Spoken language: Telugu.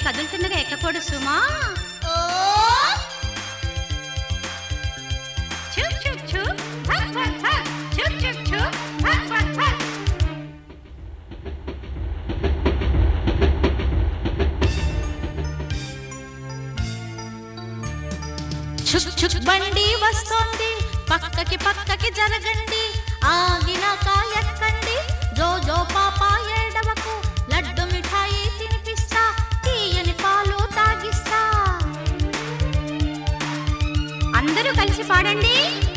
కదులుతుండగా ఎక్కకూడదు సుమా చుక్ చుక్ చుక్ భక్ భక్ భక్ చుక్ చుక్ చుక్ భక్ భక్ భక్ చుక్ చుక్ బండి వస్తోంది పక్కకి పక్కకి జరగండి ఆగినాక ఎక్కండి జో జో పాప ఏడవకు లడ్డు మిఠాయి తినిపిస్తా తీయని పాలు తాగిస్తా అందరూ కలిసి పాడండి